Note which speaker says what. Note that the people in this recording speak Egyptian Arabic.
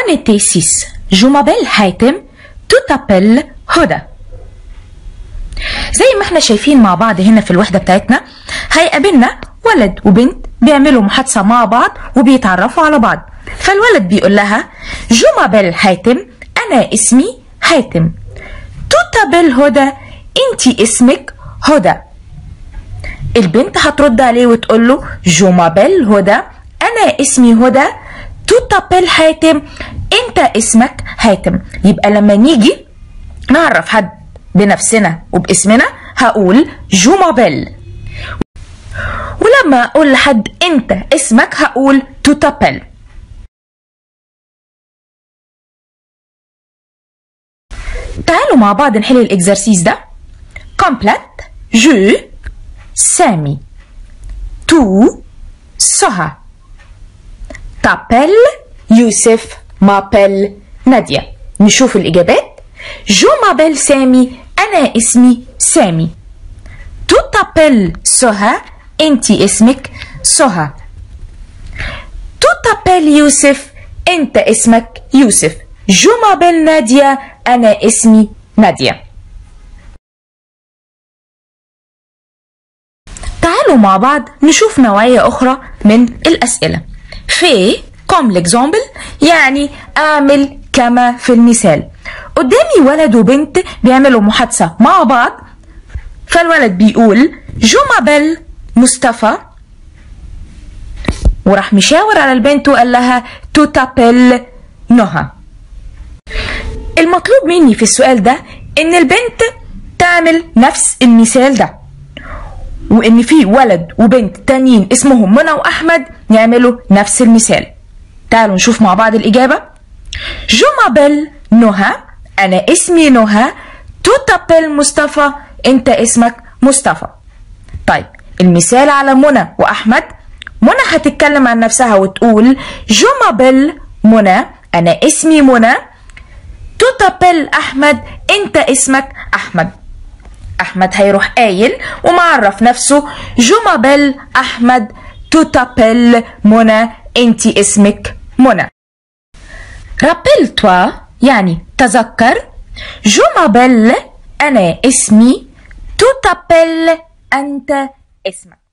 Speaker 1: On était six. Je m'appelle حاتم. Tu t'appelles هدى. زي ما احنا شايفين مع بعض هنا في الوحدة بتاعتنا هيقابلنا ولد وبنت بيعملوا محادثة مع بعض وبيتعرفوا على بعض فالولد بيقول لها جو مابيل حاتم أنا اسمي حاتم تو تابيل هدى انتي اسمك هدى البنت هترد عليه وتقول له جو مابيل هدى أنا اسمي هدى تو تابيل حاتم انت اسمك حاتم يبقى لما نيجي نعرف حد بنفسنا وباسمنا هقول جو مابيل ولما اقول لحد انت اسمك هقول تو تابيل تعالوا مع بعض نحل الاكزرسيس ده كومبليت جو سامي تو سهى تابيل يوسف مابيل نادية نشوف الإجابات جو مابيل سامي أنا اسمي سامي تو تابيل سهى أنتي اسمك سهى تو تابيل يوسف أنت اسمك يوسف جو مابيل نادية أنا اسمي نادية تعالوا مع بعض نشوف نوعية أخرى من الأسئلة في كوم لإكزامبل يعني أعمل كما في المثال قدامي ولد وبنت بيعملوا محادثة مع بعض فالولد بيقول جو مابيل مصطفى وراح مشاور على البنت وقال لها تو تابيل نهى المطلوب مني في السؤال ده ان البنت تعمل نفس المثال ده وان في ولد وبنت تانيين اسمهم منى واحمد يعملوا نفس المثال تعالوا نشوف مع بعض الاجابه جو مابيل نهى انا اسمي نهى تو تابيل مصطفى انت اسمك مصطفى طيب المثال على منى واحمد منى هتتكلم عن نفسها وتقول جو مابيل منى انا اسمي منى تو تابيل احمد انت اسمك احمد احمد هيروح قايل ومعرف نفسه جو مابيل احمد تو تابيل منى انتي اسمك منى رابيل توا يعني تذكر جو مابيل انا اسمي تو تابيل انت اسمك